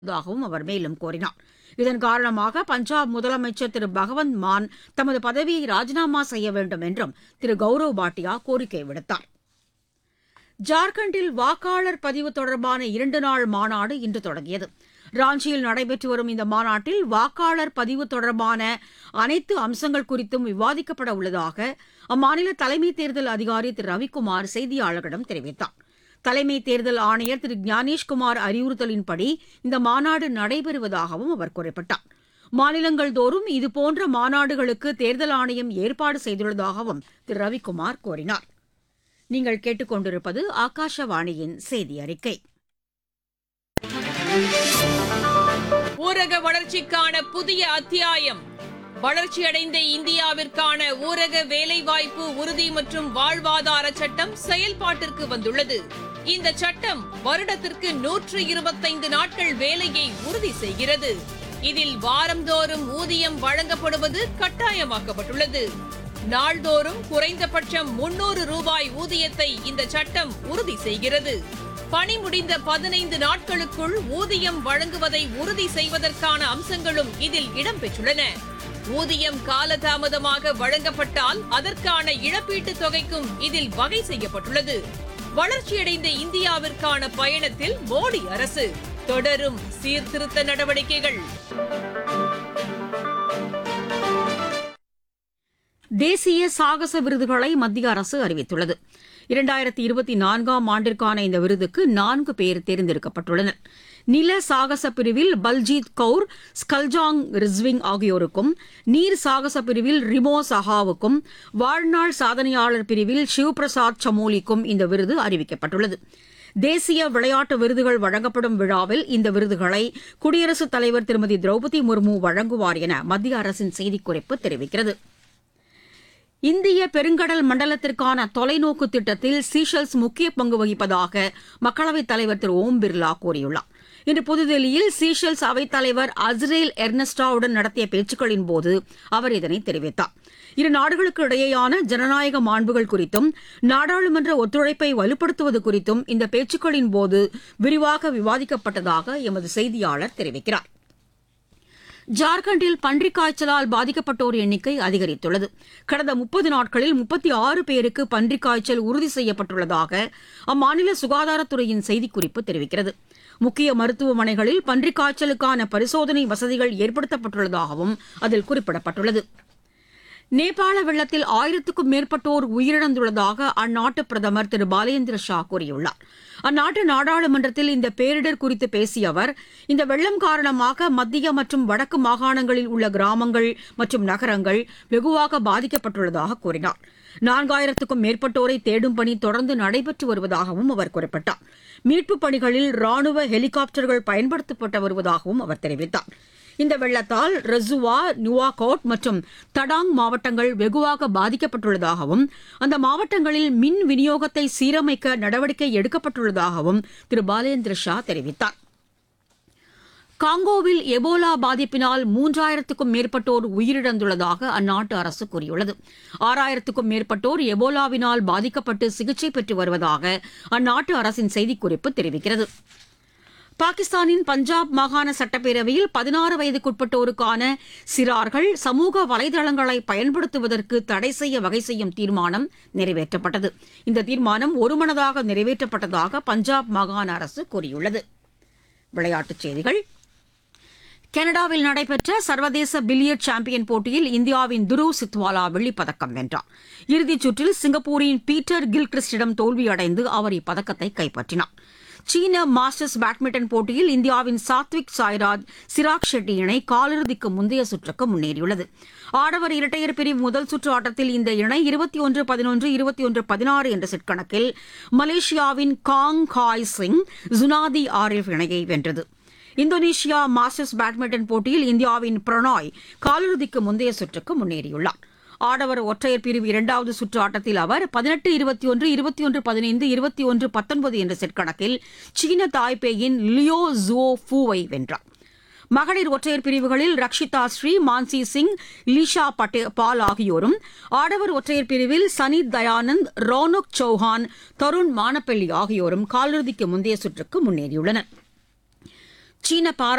உள்ளதாகவும் அவர் மேலும் கூறினார் இதன் காரணமாக பஞ்சாப் முதலமைச்சர் திரு பகவந்த் மான் தமது பதவியை ராஜினாமா செய்ய வேண்டும் என்றும் திரு கௌரவ் பாட்டியா கோரிக்கை விடுத்தார் ஜார்க்கண்டில் வாக்காளர் பதிவு தொடர்பான இரண்டு நாள் மாநாடு இன்று தொடங்கியது ராஞ்சியில் நடைபெற்று வரும் இந்த மாநாட்டில் வாக்காளர் பதிவு தொடர்பான அனைத்து அம்சங்கள் குறித்தும் விவாதிக்கப்பட உள்ளதாக அம்மாநில தலைமை தேர்தல் அதிகாரி திரு ரவிக்குமார் செய்தியாளர்களிடம் தெரிவித்தார் தலைமை தேர்தல் ஆணையர் திரு ஞானேஷ்குமார் அறிவுறுத்தலின்படி இந்த மாநாடு நடைபெறுவதாகவும் அவர் குறிப்பிட்டார் மாநிலங்கள் தோறும் இதுபோன்ற மாநாடுகளுக்கு தேர்தல் ஆணையம் ஏற்பாடு செய்துள்ளதாகவும் திரு ரவிக்குமார் கூறினார் நீங்கள் கேட்டுக்கொண்டிருப்பது ஆகாஷவாணியின் செய்தி அறிக்கை ஊரக வளர்ச்சிக்கான புதிய அத்தியாயம் வளர்ச்சியடைந்த இந்தியாவிற்கான ஊரக வேலைவாய்ப்பு உறுதி மற்றும் வாழ்வாதார சட்டம் செயல்பாட்டிற்கு வந்துள்ளது இந்த சட்டம் வருடத்திற்கு நூற்று இருபத்தைந்து நாட்கள் வேலையை உறுதி செய்கிறது இதில் வாரந்தோறும் ஊதியம் வழங்கப்படுவது கட்டாயமாக்கப்பட்டுள்ளது நாள்தோறும் குறைந்தபட்சம் முன்னூறு ரூபாய் ஊதியத்தை இந்த சட்டம் உறுதி செய்கிறது பணி முடிந்த பதினைந்து நாட்களுக்குள் ஊதியம் வழங்குவதை உறுதி செய்வதற்கான அம்சங்களும் இதில் இடம்பெற்றுள்ளன ஊதியம் காலதாமதமாக வழங்கப்பட்டால் அதற்கான இழப்பீட்டுத் தொகைக்கும் இதில் வகை செய்யப்பட்டுள்ளது வளர்ச்சியடைந்த இந்தியாவிற்கான பயணத்தில் மோடி அரசு தொடரும் சீர்திருத்த நடவடிக்கைகள் தேசிய சாகச விருதுகளை மத்திய அரசு அறிவித்துள்ளது இரண்டாயிரத்தி இருபத்தி நான்காம் ஆண்டிற்கான இந்த விருதுக்கு நான்கு பேர் தேர்ந்தெடுக்கப்பட்டுள்ளனர் நில சாகச பிரிவில் பல்ஜீத் கவுர் ஸ்கல்ஜாங் ரிஸ்விங் ஆகியோருக்கும் நீர் சாகச பிரிவில் ரிமோ சஹாவுக்கும் வாழ்நாள் சாதனையாளர் பிரிவில் சிவ்பிரசாத் சமோலிக்கும் இந்த விருது அறிவிக்கப்பட்டுள்ளது தேசிய விளையாட்டு விருதுகள் வழங்கப்படும் விழாவில் இந்த விருதுகளை குடியரசுத் தலைவர் திருமதி திரௌபதி முர்மு வழங்குவார் என மத்திய அரசின் செய்திக்குறிப்பு தெரிவிக்கிறது இந்திய பெருங்கடல் மண்டலத்திற்கான தொலைநோக்கு திட்டத்தில் சீஷல்ஸ் முக்கிய பங்கு வகிப்பதாக மக்களவைத் தலைவர் திரு ஓம் பிர்லா கூறியுள்ளார் இன்று புதுதில்லியில் சீஷல்ஸ் அவைத்தலைவர் அஸ்ரேல் எர்னஸ்டாவுடன் நடத்திய பேச்சுக்களின் போது அவர் இதனை தெரிவித்தார் இரு நாடுகளுக்கு இடையேயான ஜனநாயக மாண்புகள் குறித்தும் நாடாளுமன்ற ஒத்துழைப்பை வலுப்படுத்துவது குறித்தும் இந்த பேச்சுக்களின் போது விரிவாக விவாதிக்கப்பட்டதாக எமது செய்தியாளர் தெரிவிக்கிறார் ஜார்க்கண்டில் பன்றிக் காய்ச்சலால் பாதிக்கப்பட்டோர் எண்ணிக்கை அதிகரித்துள்ளது கடந்த முப்பது நாட்களில் முப்பத்தி ஆறு பேருக்கு பன்றிக் காய்ச்சல் உறுதி செய்யப்பட்டுள்ளதாக அம்மாநில சுகாதாரத்துறையின் செய்திக்குறிப்பு தெரிவிக்கிறது முக்கிய மருத்துவமனைகளில் பன்றிக் காய்ச்சலுக்கான பரிசோதனை வசதிகள் ஏற்படுத்தப்பட்டுள்ளதாகவும் அதில் குறிப்பிடப்பட்டுள்ளது நேபாள வெள்ளத்தில் ஆயிரத்துக்கும் மேற்பட்டோர் உயிரிழந்துள்ளதாக அந்நாட்டு பிரதமர் திரு பாலேந்திர ஷா கூறியுள்ளார் அந்நாட்டு நாடாளுமன்றத்தில் இந்த பேரிடர் குறித்து பேசிய அவர் இந்த வெள்ளம் காரணமாக மத்திய மற்றும் வடக்கு மாகாணங்களில் உள்ள கிராமங்கள் மற்றும் நகரங்கள் வெகுவாக பாதிக்கப்பட்டுள்ளதாக கூறினார் நான்காயிரத்துக்கும் மேற்பட்டோரை தேடும் பணி தொடர்ந்து நடைபெற்று வருவதாகவும் அவர் குறிப்பிட்டார் மீட்புப் பணிகளில் ராணுவ ஹெலிகாப்டர்கள் பயன்படுத்தப்பட்டு வருவதாகவும் அவர் தெரிவித்தார் இந்த வெள்ளத்தால் ரசுவா நுவாகோட் மற்றும் தடாங் மாவட்டங்கள் வெகுவாக பாதிக்கப்பட்டுள்ளதாகவும் அந்த மாவட்டங்களில் மின் விநியோகத்தை சீரமைக்க நடவடிக்கை எடுக்கப்பட்டுள்ளதாகவும் திரு பாலேந்திர ஷா தெரிவித்தார் காங்கோவில் எபோலா பாதிப்பினால் மூன்றாயிரத்துக்கும் மேற்பட்டோர் உயிரிழந்துள்ளதாக அந்நாட்டு அரசு கூறியுள்ளது ஆறாயிரத்துக்கும் மேற்பட்டோர் எபோலாவினால் பாதிக்கப்பட்டு சிகிச்சை பெற்று வருவதாக அந்நாட்டு அரசின் செய்திக்குறிப்பு தெரிவிக்கிறது பாகிஸ்தானின் பஞ்சாப் மாகாண சட்டப்பேரவையில் பதினாறு வயதுக்குட்பட்டோருக்கான சிறார்கள் சமூக வலைதளங்களை பயன்படுத்துவதற்கு தடை செய்ய வகை செய்யும் தீர்மானம் நிறைவேற்றப்பட்டது இந்த தீர்மானம் ஒருமனதாக நிறைவேற்றப்பட்டதாக பஞ்சாப் மாகாண அரசு கூறியுள்ளது விளையாட்டுச் செய்திகள் கனடாவில் நடைபெற்ற சர்வதேச பில்லியர்ட் சாம்பியன் போட்டியில் இந்தியாவின் துருவ் சித்வாலா வெள்ளிப்பதக்கம் வென்றார் இறுதிச் சுற்றில் சிங்கப்பூரின் பீட்டர் கில்கிறிஸ்டிடம் தோல்வியடைந்து அவர் இப்பதக்கத்தை கைப்பற்றினார் சீன மாஸ்டர்ஸ் பேட்மிண்டன் போட்டியில் இந்தியாவின் சாத்விக் சாய்ராஜ் சிராக் ஷெட்டி இணை காலிறுதிக்கு முந்தைய சுற்றுக்கு முன்னேறியுள்ளது ஆடவர் இரட்டையர் பிரிவு முதல் சுற்று ஆட்டத்தில் இந்த இணை இருபத்தி ஒன்று பதினொன்று இருபத்தி ஒன்று பதினாறு என்ற செட் கணக்கில் மலேசியாவின் காங் காய் சிங் ஜுனாதி ஆரிஃப் இணையை வென்றது இந்தோனேஷியா மாஸ்டர்ஸ் பேட்மிண்டன் போட்டியில் இந்தியாவின் பிரணாய் காலிறுதிக்கு முந்தைய சுற்றுக்கு முன்னேறியுள்ளார் ஆடவர் ஒற்றையர் பிரிவு இரண்டாவது சுற்று ஆட்டத்தில் அவர் பதினெட்டு இருபத்தி ஒன்று இருபத்தி ஒன்று பதினைந்து இருபத்தி ஒன்று பத்தொன்பது என்ற செட் கணக்கில் சீன தாய்பேயின் லியோ ஜுவோ ஃபூவை வென்றார் மகளிர் ஒற்றையர் பிரிவுகளில் ரக்ஷிதா ஸ்ரீ மான்சி சிங் லீஷா பட்டே பால் ஆகியோரும் ஆடவர் ஒற்றையர் பிரிவில் சனித் தயானந்த் ரோனக் சௌஹான் தருண் மானப்பள்ளி ஆகியோரும் காலிறுதிக்கு முந்தைய சுற்றுக்கு முன்னேறியுள்ளனர் சீன பாரா